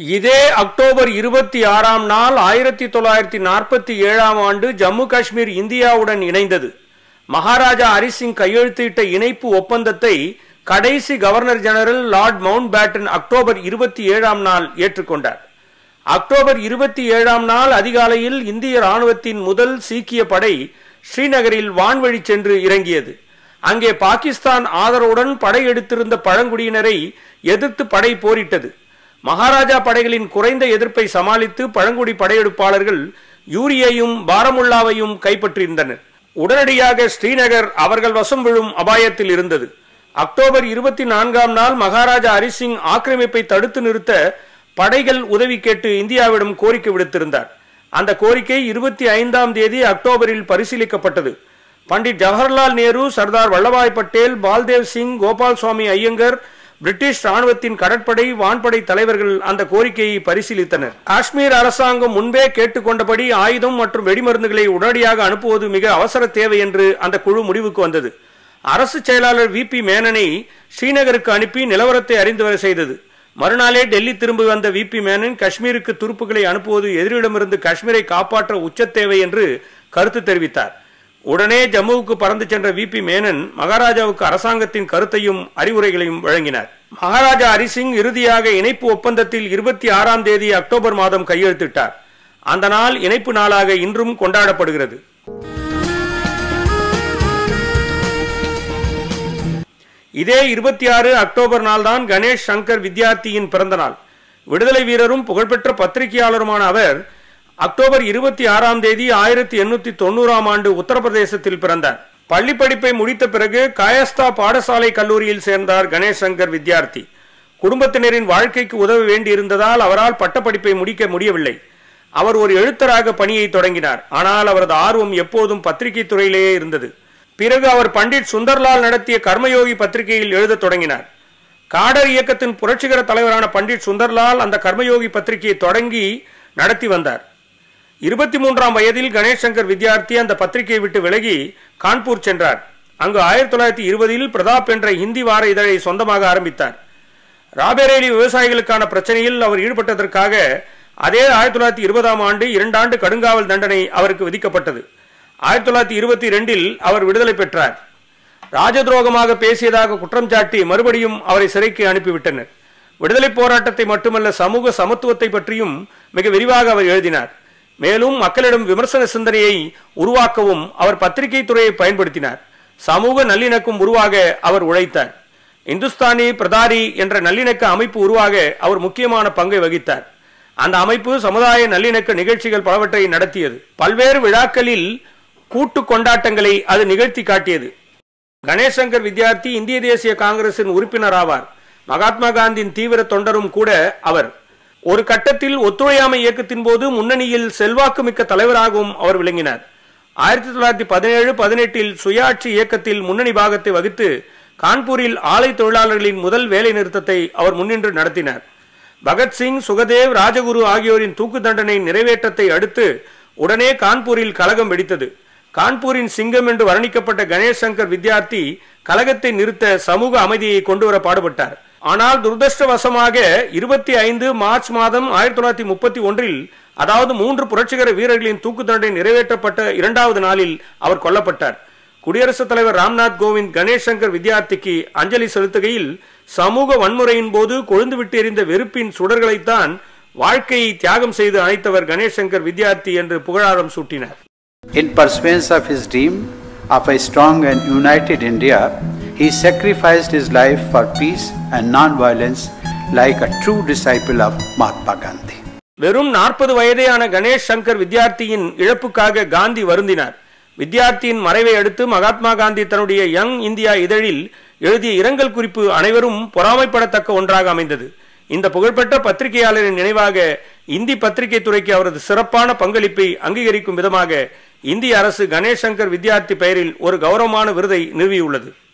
இதே அக்டோபர் இருபத்தி ஆறாம் நாள் ஆயிரத்தி தொள்ளாயிரத்தி நாற்பத்தி ஏழாம் ஆண்டு ஜம்மு காஷ்மீர் இந்தியாவுடன் இணைந்தது மகாராஜா ஹரிசிங் கையெழுத்திட்ட இணைப்பு ஒப்பந்தத்தை கடைசி governor general lord Mountbatten October இருபத்தி ஏழாம் நாள் ஏற்றுக்கொண்டார் அக்டோபர் இருபத்தி ஏழாம் நாள் அதிகாலையில் இந்திய ராணுவத்தின் முதல் சீக்கிய படை ஸ்ரீநகரில் வான்வழி சென்று இறங்கியது அங்கே பாகிஸ்தான் ஆதரவுடன் படையெடுத்திருந்த பழங்குடியினரை எதிர்த்து படை போரிட்டது மகாராஜா படைகளின் குறைந்த எதிர்ப்பை சமாளித்து பழங்குடி படையெடுப்பாளர்கள் யூரியையும் பாரமுல்லாவையும் கைப்பற்றியிருந்தனர் உடனடியாக ஸ்ரீநகர் அவர்கள் வசம் விழும் அபாயத்தில் இருந்தது அக்டோபர் இருபத்தி நான்காம் நாள் மகாராஜா ஹரிசிங் ஆக்கிரமிப்பை தடுத்து நிறுத்த படைகள் உதவி கேட்டு இந்தியாவிடம் கோரிக்கை விடுத்திருந்தார் அந்த கோரிக்கை இருபத்தி ஐந்தாம் தேதி அக்டோபரில் பரிசீலிக்கப்பட்டது பண்டிட் ஜவஹர்லால் நேரு சர்தார் வல்லபாய் பட்டேல் பால்தேவ் சிங் கோபால் சுவாமி ஐயங்கர் பிரிட்டிஷ் ராணுவத்தின் கடற்படை வான்படை தலைவர்கள் அந்த கோரிக்கையை பரிசீலித்தனர் காஷ்மீர் அரசாங்கம் முன்பே கேட்டுக்கொண்டபடி ஆயுதம் மற்றும் வெடிமருந்துகளை உடனடியாக அனுப்புவது மிக அவசர தேவை என்று அந்த குழு முடிவுக்கு வந்தது அரசு செயலாளர் வி பி மேனனை ஸ்ரீநகருக்கு அனுப்பி நிலவரத்தை அறிந்து வர செய்தது மறுநாளே டெல்லி திரும்பி வந்த வி பி மேனன் காஷ்மீருக்கு துருப்புகளை அனுப்புவது எதிரிடமிருந்து காஷ்மீரை காப்பாற்ற உச்ச தேவை என்று கருத்து தெரிவித்தார் உடனே ஜம்முவுக்கு பறந்து சென்ற வி பி மேனன் மகாராஜாவுக்கு அரசாங்கத்தின் கருத்தையும் அறிவுரைகளையும் வழங்கினார் மகாராஜா ஹரிசிங் இறுதியாக இணைப்பு ஒப்பந்தத்தில் இருபத்தி ஆறாம் தேதி அக்டோபர் மாதம் கையெழுத்திட்டார் அந்த நாள் இணைப்பு நாளாக இன்றும் கொண்டாடப்படுகிறது இதே இருபத்தி ஆறு அக்டோபர் நாள்தான் கணேஷ் சங்கர் வித்யார்த்தியின் பிறந்த நாள் விடுதலை வீரரும் புகழ்பெற்ற பத்திரிகையாளருமான அவர் அக்டோபர் இருபத்தி ஆறாம் தேதி ஆயிரத்தி எண்ணூத்தி தொண்ணூறாம் ஆண்டு உத்தரப்பிரதேசத்தில் பிறந்தார் பள்ளி படிப்பை முடித்த பிறகு காயஸ்தா பாடசாலை கல்லூரியில் சேர்ந்தார் கணேஷ் சங்கர் வித்யார்த்தி குடும்பத்தினரின் வாழ்க்கைக்கு உதவ வேண்டியிருந்ததால் அவரால் பட்டப்படிப்பை முடிக்க முடியவில்லை அவர் ஒரு எழுத்தராக பணியை தொடங்கினார் ஆனால் அவரது ஆர்வம் எப்போதும் பத்திரிகை துறையிலேயே இருந்தது பிறகு அவர் பண்டிட் சுந்தர்லால் நடத்திய கர்மயோகி பத்திரிகையில் எழுதத் தொடங்கினார் காடர் இயக்கத்தின் புரட்சிகர தலைவரான பண்டிட் சுந்தர்லால் அந்த கர்மயோகி பத்திரிகையை தொடங்கி நடத்தி வந்தார் இருபத்தி மூன்றாம் வயதில் கணேஷ் சங்கர் வித்யார்த்தி அந்த பத்திரிகையை விட்டு விலகி கான்பூர் சென்றார் அங்கு ஆயிரத்தி தொள்ளாயிரத்தி இருபதில் பிரதாப் என்ற ஹிந்தி வார இதழை சொந்தமாக ஆரம்பித்தார் ராபேரேலி விவசாயிகளுக்கான பிரச்சனையில் அவர் ஈடுபட்டதற்காக அதே ஆயிரத்தி தொள்ளாயிரத்தி இருபதாம் ஆண்டு இரண்டாண்டு கடுங்காவல் தண்டனை அவருக்கு விதிக்கப்பட்டது ஆயிரத்தி தொள்ளாயிரத்தி இருபத்தி ரெண்டில் அவர் விடுதலை பெற்றார் ராஜதுரோகமாக பேசியதாக குற்றம் சாட்டி மறுபடியும் அவரை சிறைக்கு அனுப்பிவிட்டனர் விடுதலை போராட்டத்தை மட்டுமல்ல சமூக சமத்துவத்தை பற்றியும் மிக விரிவாக அவர் எழுதினார் மேலும் மக்களிடம் விமர்சன சிந்தனையை உருவாக்கவும் அவர் பத்திரிகை துறையை பயன்படுத்தினார் சமூக நல்லிணக்கம் உருவாக அவர் உழைத்தார் இந்துஸ்தானி பிரதாரி என்ற நல்லிணக்க அமைப்பு உருவாக அவர் முக்கியமான பங்கை வகித்தார் அந்த அமைப்பு சமுதாய நல்லிணக்க நிகழ்ச்சிகள் பலவற்றை நடத்தியது பல்வேறு விழாக்களில் கூட்டு கொண்டாட்டங்களை அது நிகழ்த்தி காட்டியது கணேஷ் சங்கர் வித்யார்த்தி இந்திய தேசிய காங்கிரசின் உறுப்பினர் ஆவார் மகாத்மா காந்தியின் தீவிர தொண்டரும் கூட அவர் ஒரு கட்டத்தில் ஒத்துழையாமை இயக்கத்தின் போது முன்னணியில் செல்வாக்குமிக்க தலைவராகவும் அவர் விளங்கினார் ஆயிரத்தி தொள்ளாயிரத்தி பதினேழு பதினெட்டில் சுயாட்சி இயக்கத்தில் முன்னணி பாகத்தை வகித்து கான்பூரில் ஆலை தொழிலாளர்களின் முதல் வேலை நிறுத்தத்தை அவர் முன்னின்று நடத்தினார் பகத்சிங் சுகதேவ் ராஜகுரு ஆகியோரின் தூக்கு தண்டனை நிறைவேற்றத்தை அடுத்து உடனே கான்பூரில் கலகம் வெடித்தது கான்பூரின் சிங்கம் என்று வர்ணிக்கப்பட்ட கணேஷ் சங்கர் வித்யார்த்தி கலகத்தை நிறுத்த சமூக அமைதியை கொண்டு வர பாடுபட்டார் ஆனால் துரதிருஷ்டவசமாக இருபத்தி ஐந்து மார்ச் மாதம் ஆயிரத்தி தொள்ளாயிரத்தி முப்பத்தி ஒன்றில் அதாவது மூன்று புரட்சிகர வீரர்களின் தூக்கு தண்டனை நிறைவேற்றப்பட்ட இரண்டாவது நாளில் அவர் கொல்லப்பட்டார் குடியரசுத் தலைவர் ராம்நாத் கோவிந்த் கணேஷ் சங்கர் வித்யார்த்திக்கு அஞ்சலி செலுத்துகையில் சமூக வன்முறையின் போது கொழுந்துவிட்டு எறிந்த வெறுப்பின் சுடர்களைத்தான் வாழ்க்கையை தியாகம் செய்து அணைத்தவர் கணேஷ் சங்கர் வித்யார்த்தி என்று புகழாரம் சூட்டினார் In pursuance of his dream of a strong and united India, he sacrificed his life for peace and non-violence like a true disciple of Mahatma Gandhi. வெறும் நாற்பது வயதேயான கணேஷ் சங்கர் வித்யார்த்தியின் இழப்புக்காக காந்தி வருந்தினார் வித்யார்த்தியின் மறைவை அடுத்து மகாத்மா காந்தி தன்னுடைய யங் இந்தியா இதழில் எழுதிய இரங்கல் குறிப்பு அனைவரும் பொறாமைப்படத்தக்க ஒன்றாக அமைந்தது இந்த புகழ்பெற்ற பத்திரிகையாளரின் நினைவாக இந்தி பத்திரிகை துறைக்கு அவரது சிறப்பான பங்களிப்பை அங்கீகரிக்கும் விதமாக இந்திய அரசு கணேஷ் சங்கர் வித்யார்த்தி பெயரில் ஒரு கௌரவமான விருதை நிறுவியுள்ளது